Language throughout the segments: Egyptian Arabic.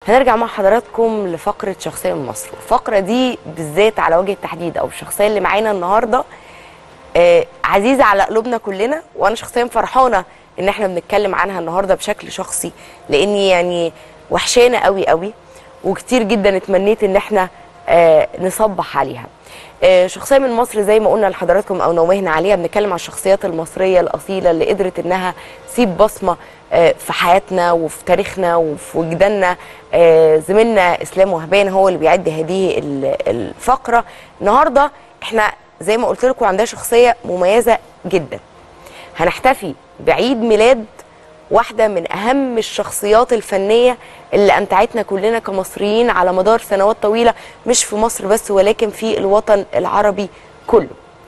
هنرجع مع حضراتكم لفقرة شخصية من مصر الفقرة دي بالذات على وجه التحديد أو الشخصية اللي معانا النهاردة آه عزيزة على قلوبنا كلنا وأنا شخصيا فرحانة إن احنا بنتكلم عنها النهاردة بشكل شخصي لأني يعني وحشانة قوي قوي وكتير جدا اتمنيت إن احنا آه نصبح عليها آه، شخصيه من مصر زي ما قلنا لحضراتكم او نوهنا عليها بنتكلم عن الشخصيات المصريه الاصيله اللي قدرت انها تسيب بصمه آه، في حياتنا وفي تاريخنا وفي وجداننا آه، زميلنا اسلام وهبان هو اللي بيعد هذه ال- الفقره النهارده احنا زي ما قلت لكم عندها شخصيه مميزه جدا هنحتفي بعيد ميلاد واحدة من أهم الشخصيات الفنية اللي أمتعتنا كلنا كمصريين على مدار سنوات طويلة مش في مصر بس ولكن في الوطن العربي كله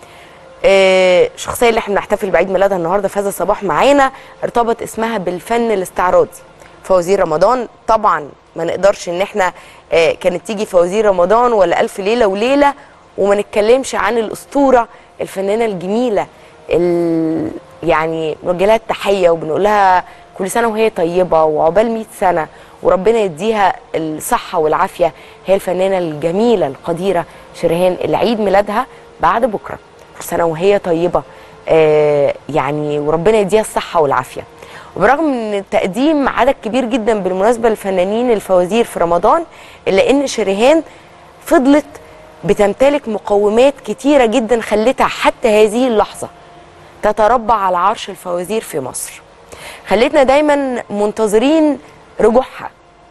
آه، الشخصية اللي احنا بنحتفل بعيد ميلادها النهاردة في هذا الصباح معانا ارتبط اسمها بالفن الاستعراضي فوزير رمضان طبعا ما نقدرش ان احنا آه، كانت تيجي فوزير رمضان ولا ألف ليلة وليلة وما نتكلمش عن الأسطورة الفنانة الجميلة ال... يعني نوجه لها التحية وبنقول لها كل سنة وهي طيبة وعقبال 100 سنة وربنا يديها الصحة والعافية هي الفنانة الجميلة القديرة شرهان اللي عيد ميلادها بعد بكرة كل سنة وهي طيبة آه يعني وربنا يديها الصحة والعافية وبرغم من تقديم عدد كبير جدا بالمناسبة للفنانين الفوازير في رمضان إلا إن شريهان فضلت بتمتلك مقومات كتيرة جدا خلتها حتى هذه اللحظة تتربع على عرش الفوازير في مصر خلتنا دايما منتظرين رجوعها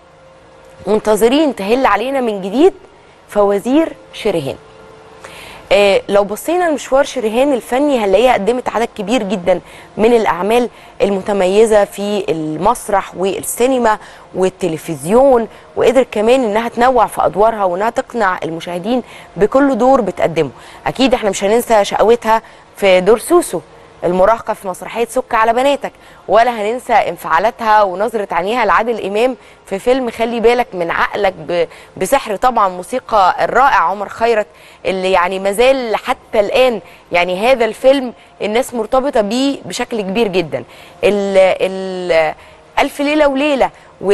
منتظرين تهل علينا من جديد فوازير شريهان آه لو بصينا لمشوار شريهان الفني هنلاقيها قدمت عدد كبير جدا من الاعمال المتميزه في المسرح والسينما والتلفزيون وقدرت كمان انها تنوع في ادوارها وانها تقنع المشاهدين بكل دور بتقدمه اكيد احنا مش هننسى شقاوتها في دور سوسو المراهقه في مسرحيه سك على بناتك ولا هننسى انفعالاتها ونظره عينيها لعادل امام في فيلم خلي بالك من عقلك ب- بسحر طبعا موسيقى الرائع عمر خيرت اللي يعني مازال حتى الان يعني هذا الفيلم الناس مرتبطه بيه بشكل كبير جدا ال ال ألف ليلة وليلة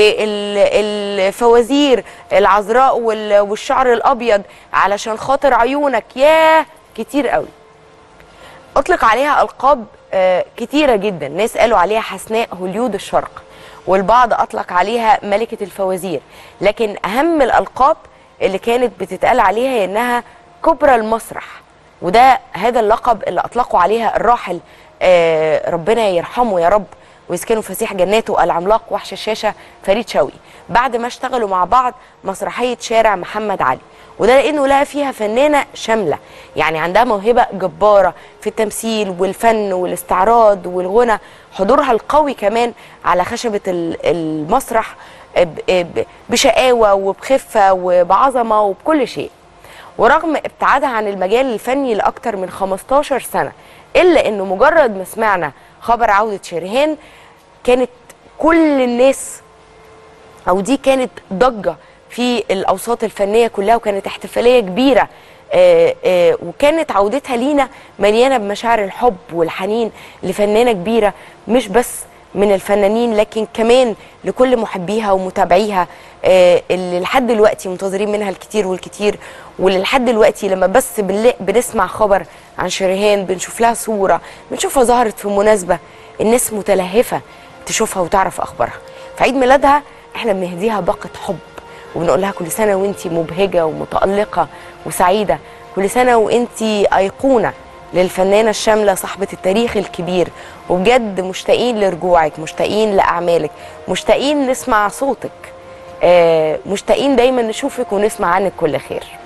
والفوازير العذراء وال- والشعر الأبيض علشان خاطر عيونك ياه كتير قوي اطلق عليها القاب آه، كتيره جدا ناس قالوا عليها حسناء هوليود الشرق والبعض اطلق عليها ملكه الفوازير لكن اهم الالقاب اللي كانت بتتقال عليها هي انها كبرى المسرح وده هذا اللقب اللي اطلقوا عليها الراحل آه، ربنا يرحمه يا رب ويسكنوا فسيح جناته العملاق وحش الشاشه فريد شوقي بعد ما اشتغلوا مع بعض مسرحيه شارع محمد علي وده لانه لها فيها فنانه شامله يعني عندها موهبه جباره في التمثيل والفن والاستعراض والغنى حضورها القوي كمان على خشبه ال- المسرح ب- ب- بشقاوه وبخفه وبعظمه وبكل شيء ورغم ابتعادها عن المجال الفني لاكثر من 15 سنه الا انه مجرد ما سمعنا خبر عوده شريهان كانت كل الناس او دي كانت ضجه في الاوساط الفنيه كلها وكانت احتفاليه كبيره آه، آه، وكانت عودتها لينا مليانه بمشاعر الحب والحنين لفنانه كبيره مش بس من الفنانين لكن كمان لكل محبيها ومتابعيها آه، اللي لحد دلوقتي منتظرين منها الكتير والكتير واللي لحد دلوقتي لما بس بنلا- بنسمع خبر عن شريهان بنشوف لها صوره بنشوفها ظهرت في مناسبه الناس متلهفه تشوفها وتعرف اخبارها في عيد ميلادها احنا بنهديها باقه حب وبنقول لها كل سنه وانتي مبهجه ومتالقه وسعيده كل سنه وانتي ايقونه للفنانه الشامله صاحبه التاريخ الكبير وبجد مشتاقين لرجوعك مشتاقين لاعمالك مشتاقين نسمع صوتك آه، مشتاقين دايما نشوفك ونسمع عنك كل خير